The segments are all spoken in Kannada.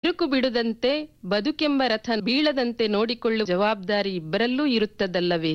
ಬಿರುಕು ಬಿಡದಂತೆ ಬದುಕೆಂಬ ರಥ ಬೀಳದಂತೆ ನೋಡಿಕೊಳ್ಳುವ ಜವಾಬ್ದಾರಿ ಇಬ್ಬರಲ್ಲೂ ಇರುತ್ತದಲ್ಲವೇ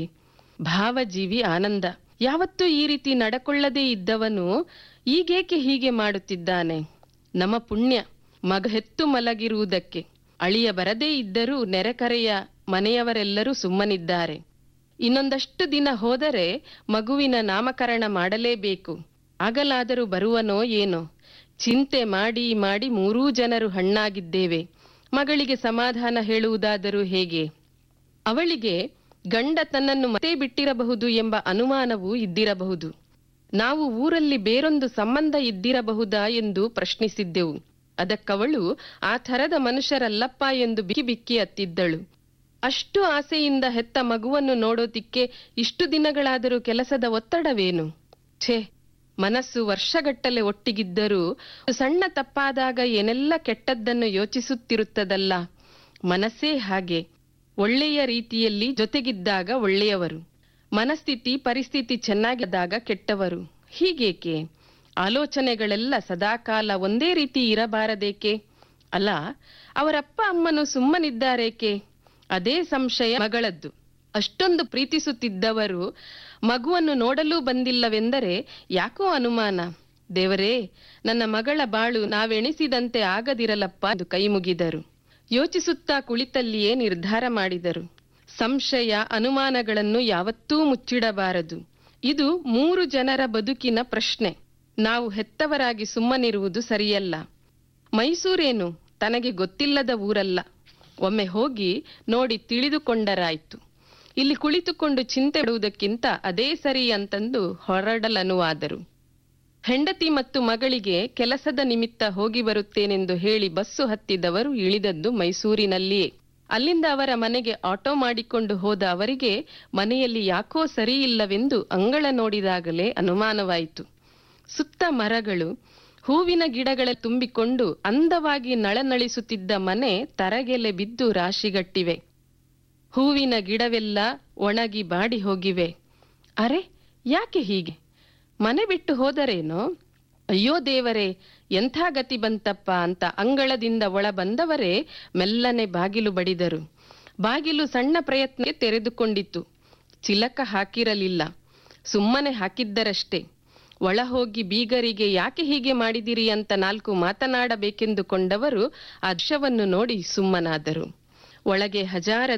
ಭಾವಜೀವಿ ಆನಂದ ಯಾವತ್ತೂ ಈ ರೀತಿ ನಡಕೊಳ್ಳದೇ ಇದ್ದವನು ಈಗೇಕೆ ಹೀಗೆ ಮಾಡುತ್ತಿದ್ದಾನೆ ನಮ್ಮ ಪುಣ್ಯ ಮಗ ಹೆತ್ತು ಮಲಗಿರುವುದಕ್ಕೆ ಅಳಿಯ ಬರದೇ ಇದ್ದರೂ ನೆರೆಕರೆಯ ಮನೆಯವರೆಲ್ಲರೂ ಸುಮ್ಮನಿದ್ದಾರೆ ಇನ್ನೊಂದಷ್ಟು ದಿನ ಹೋದರೆ ಮಗುವಿನ ನಾಮಕರಣ ಮಾಡಲೇಬೇಕು ಆಗಲಾದರೂ ಬರುವನೋ ಏನೋ ಚಿಂತೆ ಮಾಡಿ ಮಾಡಿ ಮೂರೂ ಜನರು ಹಣ್ಣಾಗಿದ್ದೇವೆ ಮಗಳಿಗೆ ಸಮಾಧಾನ ಹೇಳುವುದಾದರೂ ಹೇಗೆ ಅವಳಿಗೆ ಗಂಡ ತನ್ನನ್ನು ಮತ್ತೆ ಬಿಟ್ಟಿರಬಹುದು ಎಂಬ ಅನುಮಾನವೂ ಇದ್ದಿರಬಹುದು ನಾವು ಊರಲ್ಲಿ ಬೇರೊಂದು ಸಂಬಂಧ ಇದ್ದಿರಬಹುದಾ ಎಂದು ಪ್ರಶ್ನಿಸಿದ್ದೆವು ಅದಕ್ಕವಳು ಆ ಥರದ ಮನುಷ್ಯರಲ್ಲಪ್ಪ ಎಂದು ಬಿಕ್ಕಿ ಬಿಕ್ಕಿ ಅತ್ತಿದ್ದಳು ಅಷ್ಟು ಆಸೆಯಿಂದ ಹೆತ್ತ ಮಗುವನ್ನು ನೋಡೋದಿಕ್ಕೆ ಇಷ್ಟು ದಿನಗಳಾದರೂ ಕೆಲಸದ ಒತ್ತಡವೇನು ಛೇ ಮನಸ್ಸು ವರ್ಷಗಟ್ಟಲೆ ಒಟ್ಟಿಗಿದ್ದರೂ ಸಣ್ಣ ತಪ್ಪಾದಾಗ ಏನೆಲ್ಲ ಕೆಟ್ಟದ್ದನ್ನು ಯೋಚಿಸುತ್ತಿರುತ್ತದಲ್ಲ ಮನಸ್ಸೇ ಹಾಗೆ ಒಳ್ಳೆಯ ರೀತಿಯಲ್ಲಿ ಜೊತೆಗಿದ್ದಾಗ ಒಳ್ಳೆಯವರು ಮನಸ್ಥಿತಿ ಪರಿಸ್ಥಿತಿ ಚೆನ್ನಾಗಿದ್ದಾಗ ಕೆಟ್ಟವರು ಹೀಗೇಕೆ ಆಲೋಚನೆಗಳೆಲ್ಲ ಸದಾಕಾಲ ಒಂದೇ ರೀತಿ ಇರಬಾರದೇಕೆ ಅಲ್ಲ ಅವರಪ್ಪ ಅಮ್ಮನು ಸುಮ್ಮನಿದ್ದಾರೇಕೆ ಅದೇ ಸಂಶಯ ಮಗಳದ್ದು ಅಷ್ಟೊಂದು ಪ್ರೀತಿಸುತ್ತಿದ್ದವರು ಮಗುವನ್ನು ನೋಡಲೂ ಬಂದಿಲ್ಲವೆಂದರೆ ಯಾಕೋ ಅನುಮಾನ ದೇವರೇ ನನ್ನ ಮಗಳ ಬಾಳು ನಾವೆಣಿಸಿದಂತೆ ಆಗದಿರಲಪ್ಪ ಎಂದು ಕೈ ಮುಗಿದರು ಯೋಚಿಸುತ್ತಾ ಕುಳಿತಲ್ಲಿಯೇ ನಿರ್ಧಾರ ಮಾಡಿದರು ಸಂಶಯ ಅನುಮಾನಗಳನ್ನು ಯಾವತ್ತೂ ಮುಚ್ಚಿಡಬಾರದು ಇದು ಮೂರು ಜನರ ಬದುಕಿನ ಪ್ರಶ್ನೆ ನಾವು ಹೆತ್ತವರಾಗಿ ಸುಮ್ಮನಿರುವುದು ಸರಿಯಲ್ಲ ಮೈಸೂರೇನು ತನಗೆ ಗೊತ್ತಿಲ್ಲದ ಊರಲ್ಲ ಒಮ್ಮೆ ಹೋಗಿ ನೋಡಿ ತಿಳಿದುಕೊಂಡರಾಯ್ತು ಇಲ್ಲಿ ಕುಳಿತುಕೊಂಡು ಚಿಂತೆ ಬಿಡುವುದಕ್ಕಿಂತ ಅದೇ ಸರಿ ಅಂತಂದು ಹೊರಡಲನುವಾದರು ಹೆಂಡತಿ ಮತ್ತು ಮಗಳಿಗೆ ಕೆಲಸದ ನಿಮಿತ್ತ ಹೋಗಿ ಬರುತ್ತೇನೆಂದು ಹೇಳಿ ಬಸ್ಸು ಹತ್ತಿದವರು ಇಳಿದದ್ದು ಮೈಸೂರಿನಲ್ಲಿಯೇ ಅಲ್ಲಿಂದ ಅವರ ಮನೆಗೆ ಆಟೋ ಮಾಡಿಕೊಂಡು ಹೋದ ಅವರಿಗೆ ಮನೆಯಲ್ಲಿ ಯಾಕೋ ಸರಿಯಿಲ್ಲವೆಂದು ಅಂಗಳ ನೋಡಿದಾಗಲೇ ಅನುಮಾನವಾಯಿತು ಸುತ್ತ ಮರಗಳು ಹೂವಿನ ಗಿಡಗಳ ತುಂಬಿಕೊಂಡು ಅಂದವಾಗಿ ನಳನಳಿಸುತ್ತಿದ್ದ ಮನೆ ತರಗೆಲೆ ಬಿದ್ದು ರಾಶಿಗಟ್ಟಿವೆ ಹೂವಿನ ಗಿಡವೆಲ್ಲ ಒಣಗಿ ಬಾಡಿ ಹೋಗಿವೆ ಅರೆ ಯಾಕೆ ಹೀಗೆ ಮನೆ ಬಿಟ್ಟು ಹೋದರೇನೋ ಅಯ್ಯೋ ದೇವರೇ ಎಂಥ ಗತಿ ಬಂತಪ್ಪ ಅಂತ ಅಂಗಳದಿಂದ ಒಳ ಬಂದವರೇ ಮೆಲ್ಲನೆ ಬಾಗಿಲು ಬಡಿದರು ಬಾಗಿಲು ಸಣ್ಣ ಪ್ರಯತ್ನಕ್ಕೆ ತೆರೆದುಕೊಂಡಿತು ಚಿಲಕ ಹಾಕಿರಲಿಲ್ಲ ಸುಮ್ಮನೆ ಹಾಕಿದ್ದರಷ್ಟೇ ಒಳ ಹೋಗಿ ಬೀಗರಿಗೆ ಯಾಕೆ ಹೀಗೆ ಮಾಡಿದಿರಿ ಅಂತ ನಾಲ್ಕು ಮಾತನಾಡಬೇಕೆಂದುಕೊಂಡವರು ಆ ದೃಶ್ಯವನ್ನು ನೋಡಿ ಸುಮ್ಮನಾದರು ಒಳಗೆ ಹಜಾರ